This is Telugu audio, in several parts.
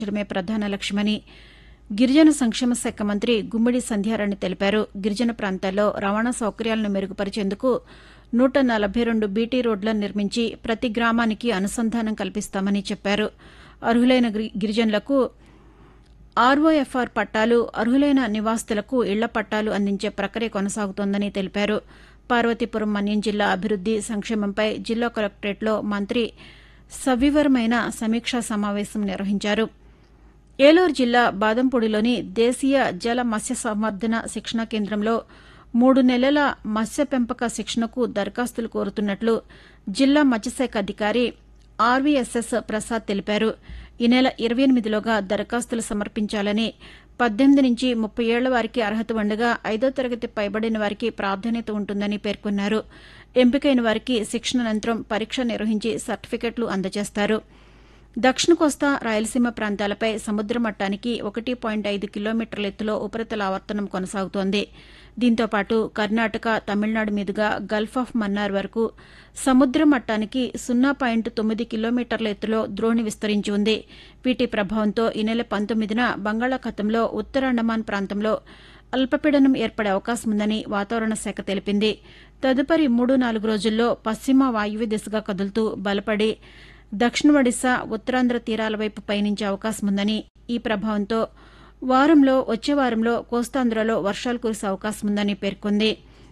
మే ప్రధాన లక్ష్యమని గిరిజన సంక్షేమ శాఖ మంత్రి గుమ్మిడి సంధ్యారాణి తెలిపారు గిరిజన ప్రాంతాల్లో రవాణా సౌకర్యాలను మెరుగుపరిచేందుకు నూట నలభై రెండు బీటీ రోడ్లను నిర్మించి ప్రతి గ్రామానికి అనుసంధానం కల్పిస్తామని చెప్పారు అర్హులైన గిరి- గిరిజనులకు ఆర్ఓఎఫ్ఆర్ పట్టాలు అర్హులైన నివాసితులకు ఇళ్ల పట్టాలు అందించే ప్రక్రియ కొనసాగుతోందని తెలిపారు పార్వతీపురం మన్యం జిల్లా అభివృద్ది సంక్షేమంపై జిల్లా కలెక్టరేట్లో మంత్రి సవివరమైన సమీక్షా సమావేశం నిర్వహించారు ఏలూరు జిల్లా బాదంపూడిలోని దేశీయ జల మత్స్య సంవర్ధన శిక్షణా కేంద్రంలో మూడు నెలల మత్స్య పెంపక శిక్షణకు దరఖాస్తులు కోరుతున్నట్లు జిల్లా మత్స్యశాఖ అధికారి ఆర్వీఎస్ఎస్ ప్రసాద్ తెలిపారు ఈ నెల ఇరవై ఎనిమిదిలోగా దరఖాస్తులు సమర్పించాలని పద్దెనిమిది నుంచి ముప్పై ఏళ్ల వారికి అర్హత ఉండగా ఐదో తరగతి పైబడిన వారికి ప్రాధాన్యత ఉంటుందని పేర్కొన్నారు ఎంపికైన వారికి శిక్షణ అనంతరం పరీక్ష నిర్వహించి సర్టిఫికెట్లు అందజేస్తారు దక్షిణ కోస్తా రాయలసీమ ప్రాంతాలపై సముద్ర మట్టానికి ఒకటి పాయింట్ ఐదు కిలోమీటర్ల ఎత్తులో ఉపరితల ఆవర్తనం కొనసాగుతోంది దీంతో పాటు కర్ణాటక తమిళనాడు మీదుగా గల్ఫ్ ఆఫ్ మన్నార్ వరకు సముద్ర మట్టానికి సున్నా పాయింట్ తొమ్మిది కిలోమీటర్ల ఎత్తులో ద్రోణి విస్తరించి ఉంది వీటి ప్రభావంతో ఈ నెల పంతొమ్మిదిన బంగాళాఖాతంలో ఉత్తర అండమాన్ ప్రాంతంలో అల్పపీడనం ఏర్పడే అవకాశం ఉందని వాతావరణ శాఖ తెలిపింది తదుపరి మూడు నాలుగు రోజుల్లో పశ్చిమ వాయువ్య దిశగా కదులుతూ బలపడి దక్షిణ ఒడిశా ఉత్తరాంధ్ర తీరాల వైపు పయనించే అవకాశం ఉందని ఈ ప్రభావంతో వారంలో వచ్చే వారంలో కోస్తాంధ్రలో వర్షాలు కురిసే అవకాశం ఉందని పేర్కొంది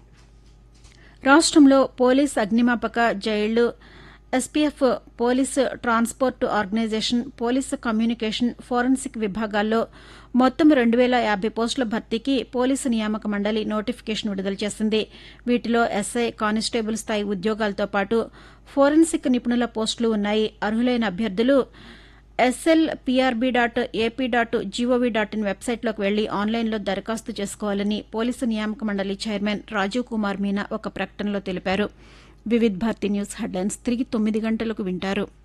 రాష్ట్రంలో పోలీస్ అగ్నిమాపక జైళ్లు SPF police transport organisation police communication forensic విభాగాల్లో మొత్తం రెండు వేల యాభై పోస్టుల భర్తీకి పోలీసు నియామక మండలి నోటిఫికేషన్ విడుదల చేసింది వీటిలో ఎస్ఐ కానిస్టేబుల్ స్థాయి ఉద్యోగాలతో పాటు ఫోరెన్సిక్ నిపుణుల పోస్టులు ఉన్నాయి అర్హులైన అభ్యర్థులు SL PRB dot AP dot GOV dot in వెబ్సైట్లోకి వెళ్లి ఆన్లైన్లో దరఖాస్తు చేసుకోవాలని పోలీసు నియామక మండలి చైర్మన్ రాజీవ్ కుమార్ మీనా ఒక ప్రకటనలో తెలిపారు వివిధ్ భారతి న్యూస్ హెడ్లైన్స్ తిరిగి తొమ్మిది గంటలకు వింటారు